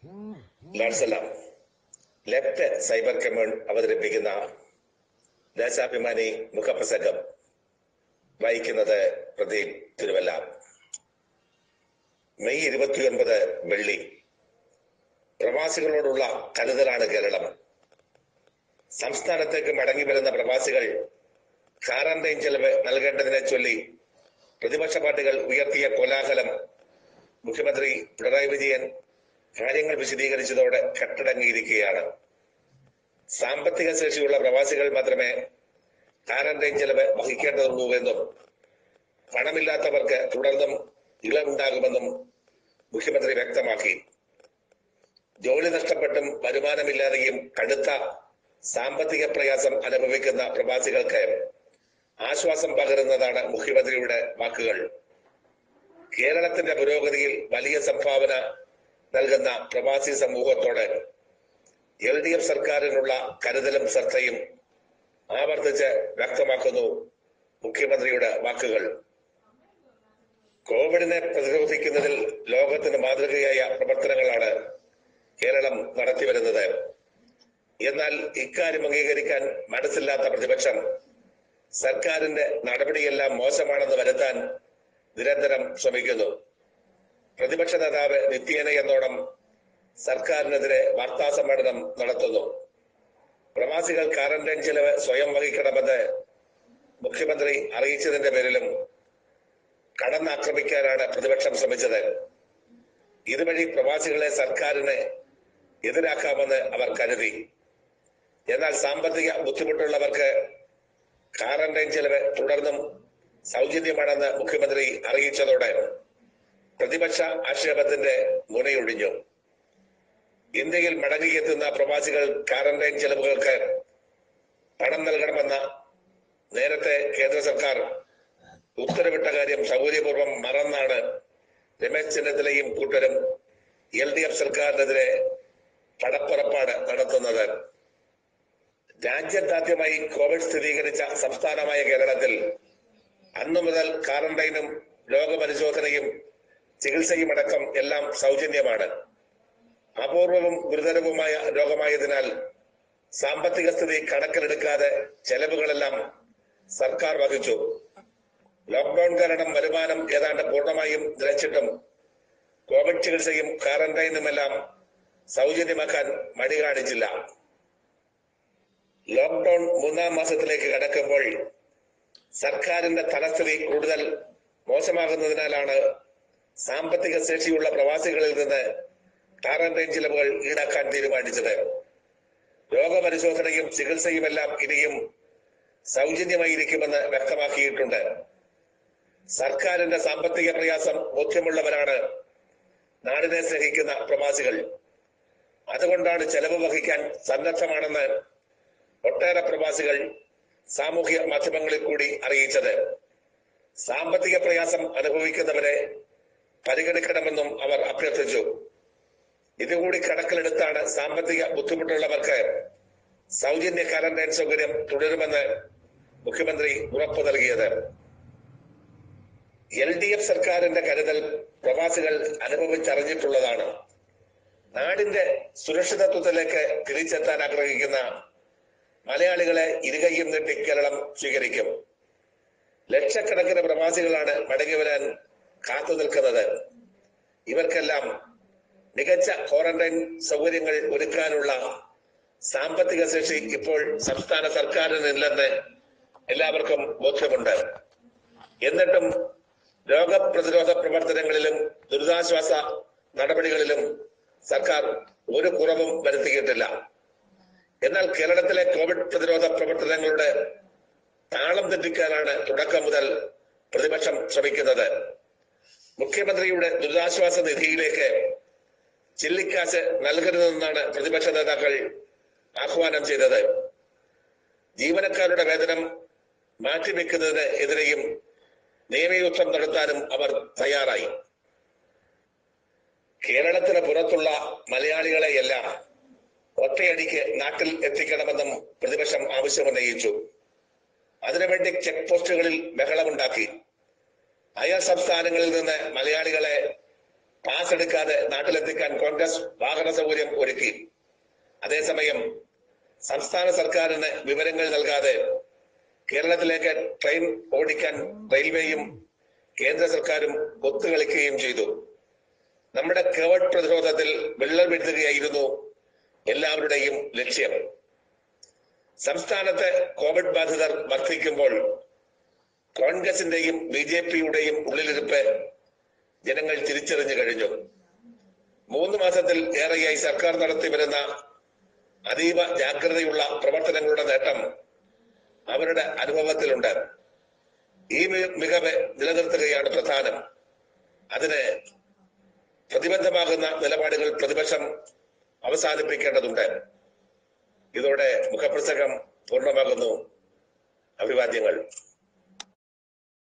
ലാഡ്സലാം left cyber commune അവതരിപ്പിക്കുന്ന ദേശാഭിമാനി മുഖപ്രസംഗം വായിക്കുന്നത് പ്രദീപ് തിരുവല്ല മെയ് ഇരുപത്തിയൊൻപത് വെള്ളി പ്രവാസികളോടുള്ള കരുതലാണ് കേരളം സംസ്ഥാനത്തേക്ക് മടങ്ങി വരുന്ന പ്രവാസികൾ ക്വാറന്റൈൻ ചെലവ് നൽകേണ്ടതിനെ ചൊല്ലി പ്രതിപക്ഷ പാർട്ടികൾ ഉയർത്തിയ കോലാഹലം മുഖ്യമന്ത്രി പിണറായി വിജയൻ കാര്യങ്ങൾ വിശദീകരിച്ചതോടെ കെട്ടടങ്ങിയിരിക്കുകയാണ് സാമ്പത്തിക ശേഷിയുള്ള പ്രവാസികൾ മാത്രമേ ക്വാറന്റൈൻ ചെലവ് വഹിക്കേണ്ടതുള്ളൂവെന്നും പണമില്ലാത്തവർക്ക് തുടർന്നും ഇളവുണ്ടാകുമെന്നും മുഖ്യമന്ത്രി വ്യക്തമാക്കി ജോലി നഷ്ടപ്പെട്ടും വരുമാനമില്ലാതെയും കടുത്ത സാമ്പത്തിക പ്രയാസം അനുഭവിക്കുന്ന പ്രവാസികൾക്ക് ആശ്വാസം പകരുന്നതാണ് മുഖ്യമന്ത്രിയുടെ വാക്കുകൾ കേരളത്തിന്റെ പുരോഗതിയിൽ വലിയ സംഭാവന നൽകുന്ന പ്രവാസി സമൂഹത്തോട് എൽ ഡി എഫ് സർക്കാരിനുള്ള കരുതലും ശ്രദ്ധയും ആവർത്തിച്ച് വ്യക്തമാക്കുന്നു മുഖ്യമന്ത്രിയുടെ വാക്കുകൾ കോവിഡിനെ പ്രതിരോധിക്കുന്നതിൽ ലോകത്തിന് മാതൃകയായ പ്രവർത്തനങ്ങളാണ് കേരളം നടത്തിവരുന്നത് എന്നാൽ ഇക്കാര്യം അംഗീകരിക്കാൻ മനസ്സില്ലാത്ത പ്രതിപക്ഷം സർക്കാരിന്റെ നടപടിയെല്ലാം മോശമാണെന്ന് വരുത്താൻ നിരന്തരം ശ്രമിക്കുന്നു പ്രതിപക്ഷ നേതാവ് നിത്യേന എന്നോണം സർക്കാരിനെതിരെ വാർത്താ സമ്മേളനം നടത്തുന്നു പ്രവാസികൾ ക്വാറന്റൈൻ ചെലവ് സ്വയം വഹിക്കണമെന്ന് മുഖ്യമന്ത്രി അറിയിച്ചതിന്റെ പേരിലും കടന്നാക്രമിക്കാനാണ് പ്രതിപക്ഷം ശ്രമിച്ചത് ഇതുവഴി പ്രവാസികളെ സർക്കാരിന് എതിരാക്കാമെന്ന് അവർ കരുതി എന്നാൽ സാമ്പത്തിക ബുദ്ധിമുട്ടുള്ളവർക്ക് ക്വാറന്റൈൻ ചെലവ് തുടർന്നും സൗജന്യമാണെന്ന് മുഖ്യമന്ത്രി അറിയിച്ചതോടെ പ്രതിപക്ഷ ആക്ഷേപത്തിന്റെ മുനയൊഴിഞ്ഞു ഇന്ത്യയിൽ മടങ്ങിയെത്തുന്ന പ്രവാസികൾ ക്വാറന്റൈൻ ചെലവുകൾക്ക് പണം നൽകണമെന്ന നേരത്തെ കേന്ദ്ര സർക്കാർ ഉത്തരവിട്ട കാര്യം സൗകര്യപൂർവ്വം മറന്നാണ് രമേശ് ചെന്നിത്തലയും കൂട്ടരും എൽ ഡി എഫ് സർക്കാരിനെതിരെ പടപ്പുറപ്പാട് നടത്തുന്നത് രാജ്യത്താദ്യമായി കോവിഡ് സ്ഥിരീകരിച്ച സംസ്ഥാനമായ കേരളത്തിൽ അന്നു മുതൽ ക്വാറന്റൈനും രോഗപരിശോധനയും ചികിത്സയും അടക്കം എല്ലാം സൗജന്യമാണ് അപൂർവവും ഗുരുതരവുമായ രോഗമായതിനാൽ സാമ്പത്തിക സ്ഥിതി കണക്കിലെടുക്കാതെ ചെലവുകളെല്ലാം സർക്കാർ വഹിച്ചു ലോക്ക്ഡൌൺ കാരണം വരുമാനം ഏതാണ്ട് പൂർണ്ണമായും നിലച്ചിട്ടും കോവിഡ് ചികിത്സയും ക്വാറന്റൈനുമെല്ലാം സൗജന്യമാക്കാൻ മടി കാണിച്ചില്ല ലോക്ക്ഡൌൺ മൂന്നാം മാസത്തിലേക്ക് കടക്കുമ്പോൾ സർക്കാരിന്റെ തലസ്ഥിതി കൂടുതൽ മോശമാകുന്നതിനാലാണ് സാമ്പത്തിക ശേഷിയുള്ള പ്രവാസികളിൽ നിന്ന് ക്വാറന്റൈൻ ചിലവുകൾ ഈടാക്കാൻ തീരുമാനിച്ചത് രോഗപരിശോധനയും ചികിത്സയുമെല്ലാം ഇനിയും സൗജന്യമായിരിക്കുമെന്ന് വ്യക്തമാക്കിയിട്ടുണ്ട് സർക്കാരിന്റെ സാമ്പത്തിക പ്രയാസം ബോധ്യമുള്ളവരാണ് നാടിനെ സ്നേഹിക്കുന്ന പ്രവാസികൾ അതുകൊണ്ടാണ് ചെലവ് വഹിക്കാൻ സന്നദ്ധമാണെന്ന് ഒട്ടേറെ പ്രവാസികൾ സാമൂഹ്യ മാധ്യമങ്ങളിൽ കൂടി അറിയിച്ചത് സാമ്പത്തിക പ്രയാസം അനുഭവിക്കുന്നവരെ പരിഗണിക്കണമെന്നും അവർ അഭ്യർത്ഥിച്ചു ഇതുകൂടി കണക്കിലെടുത്താണ് സാമ്പത്തിക ബുദ്ധിമുട്ടുള്ളവർക്ക് സൗജന്യ ക്വാറന്റൈൻ സൗകര്യം തുടരുമെന്ന് മുഖ്യമന്ത്രി ഉറപ്പു നൽകിയത് എൽ ഡി എഫ് സർക്കാരിന്റെ കരുതൽ പ്രവാസികൾ അനുഭവിച്ചറിഞ്ഞിട്ടുള്ളതാണ് നാടിന്റെ സുരക്ഷിതത്വത്തിലേക്ക് തിരിച്ചെത്താൻ ആഗ്രഹിക്കുന്ന മലയാളികളെ ഇരുകൈയും നീട്ടി കേരളം സ്വീകരിക്കും ലക്ഷക്കണക്കിന് പ്രവാസികളാണ് മടങ്ങി വരാൻ കാത്തു നിൽക്കുന്നത് ഇവർക്കെല്ലാം മികച്ച ക്വാറന്റൈൻ സൗകര്യങ്ങൾ ഒരുക്കാനുള്ള സാമ്പത്തിക ശേഷി ഇപ്പോൾ സംസ്ഥാന സർക്കാരിനില്ലെന്ന് എല്ലാവർക്കും ബോധ്യമുണ്ട് എന്നിട്ടും രോഗപ്രതിരോധ പ്രവർത്തനങ്ങളിലും ദുരിതാശ്വാസ നടപടികളിലും സർക്കാർ ഒരു കുറവും വരുത്തിയിട്ടില്ല എന്നാൽ കേരളത്തിലെ കോവിഡ് പ്രതിരോധ പ്രവർത്തനങ്ങളുടെ താളം തെറ്റിക്കാനാണ് തുടക്കം മുതൽ പ്രതിപക്ഷം ശ്രമിക്കുന്നത് മുഖ്യമന്ത്രിയുടെ ദുരിതാശ്വാസ നിധിയിലേക്ക് ചില്ലിക്കാശ് നൽകരുതെന്നാണ് പ്രതിപക്ഷ നേതാക്കൾ ആഹ്വാനം ചെയ്തത് ജീവനക്കാരുടെ വേതനം മാറ്റിവെക്കുന്നതിന് എതിരെയും നിയമയുദ്ധം നടത്താനും അവർ തയ്യാറായി കേരളത്തിന് പുറത്തുള്ള മലയാളികളെയെല്ലാം ഒറ്റയടിക്ക് നാട്ടിൽ എത്തിക്കണമെന്നും പ്രതിപക്ഷം ആവശ്യമുന്നയിച്ചു അതിനുവേണ്ടി ചെക്ക് പോസ്റ്റുകളിൽ ബഹളമുണ്ടാക്കി അയൽ സംസ്ഥാനങ്ങളിൽ നിന്ന് മലയാളികളെ പാസ് എടുക്കാതെ നാട്ടിലെത്തിക്കാൻ കോൺഗ്രസ് വാഹന സൗകര്യം ഒരുക്കി അതേസമയം സംസ്ഥാന സർക്കാരിന് വിവരങ്ങൾ നൽകാതെ കേരളത്തിലേക്ക് ട്രെയിൻ ഓടിക്കാൻ റെയിൽവേയും കേന്ദ്ര സർക്കാരും ഒത്തുകളിക്കുകയും ചെയ്തു നമ്മുടെ കോവിഡ് പ്രതിരോധത്തിൽ വിള്ളൽ വീഴ്ത്തുകയായിരുന്നു എല്ലാവരുടെയും ലക്ഷ്യം സംസ്ഥാനത്ത് കോവിഡ് ബാധിതർ വർദ്ധിക്കുമ്പോൾ കോൺഗ്രസിന്റെയും ബി ജെ പിയുടെയും ഉള്ളിലിരിപ്പ് ജനങ്ങൾ തിരിച്ചറിഞ്ഞു കഴിഞ്ഞു മൂന്ന് മാസത്തിൽ ഏറെയായി സർക്കാർ നടത്തി വരുന്ന അതീവ ജാഗ്രതയുള്ള പ്രവർത്തനങ്ങളുടെ നേട്ടം അവരുടെ അനുഭവത്തിലുണ്ട് ഈ മി- മികവ് നിലനിർത്തുകയാണ് പ്രധാനം അതിന് പ്രതിബദ്ധമാകുന്ന നിലപാടുകൾ പ്രതിപക്ഷം അവസാനിപ്പിക്കേണ്ടതുണ്ട് ഇതോടെ മുഖപ്രസംഗം പൂർണ്ണമാകുന്നു അഭിവാദ്യങ്ങൾ